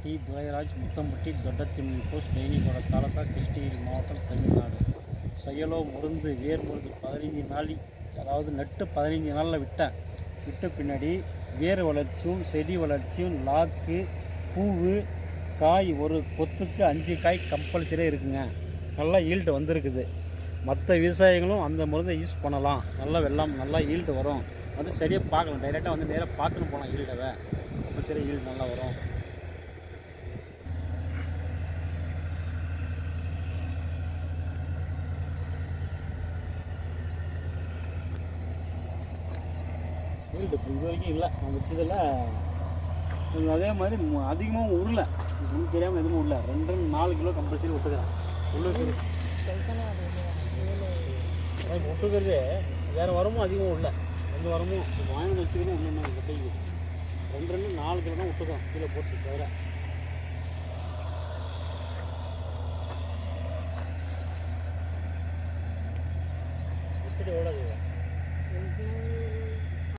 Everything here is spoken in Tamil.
ಟಿ துரைராஜ் முத்தம்பட்டி தொட்டத்திமிழ் போஸ்ட் டெய்னிகோட தாலுகா கிருஷ்ணகிரி மாவட்டம் தமிழ்நாடு செயலோ மருந்து வேர் மருந்து பதினைஞ்சு நாளி அதாவது நட்டு பதினைஞ்சு நாளில் விட்டேன் விட்ட பின்னாடி வேர் வளர்ச்சியும் செடி வளர்ச்சியும் லாக்கு பூவு காய் ஒரு கொத்துக்கு அஞ்சு காய் கம்பல்சரியாக இருக்குங்க நல்லா ஈல்டு வந்திருக்குது மற்ற விவசாயிகளும் அந்த மருந்தை யூஸ் பண்ணலாம் நல்லா வெள்ளம் நல்லா ஈல்டு வரும் வந்து சரியாக பார்க்கலாம் டைரெக்டாக வந்து நேராக பார்த்துட்டு போகலாம் ஈல்டவை கம்பல்சரி ஈல்டு நல்லா வரும் ஈல்டு இப்போ இது வரைக்கும் இல்லை நான் வச்சதில் கொஞ்சம் அதே மாதிரி மு- அதிகமாகவும் உருளை எனக்கு தெரியாமல் எதுவும் உள்ள ரெண்டு நாலு கிலோ கம்பல்சரி விட்டுக்கிறேன் உள்ளுக்கு விட்டுக்கிறது வேறு வரமும் அதிகம் இல்லை ரெண்டு வரமும் வாங்கி வச்சுக்கணும் ஒன்று ஒன்று கட்டைக்கு ரெண்டு ரெண்டு நாலு கிலோ தான் விட்டுக்கிறோம் கீழே போட்டு தவிர எவ்வளோ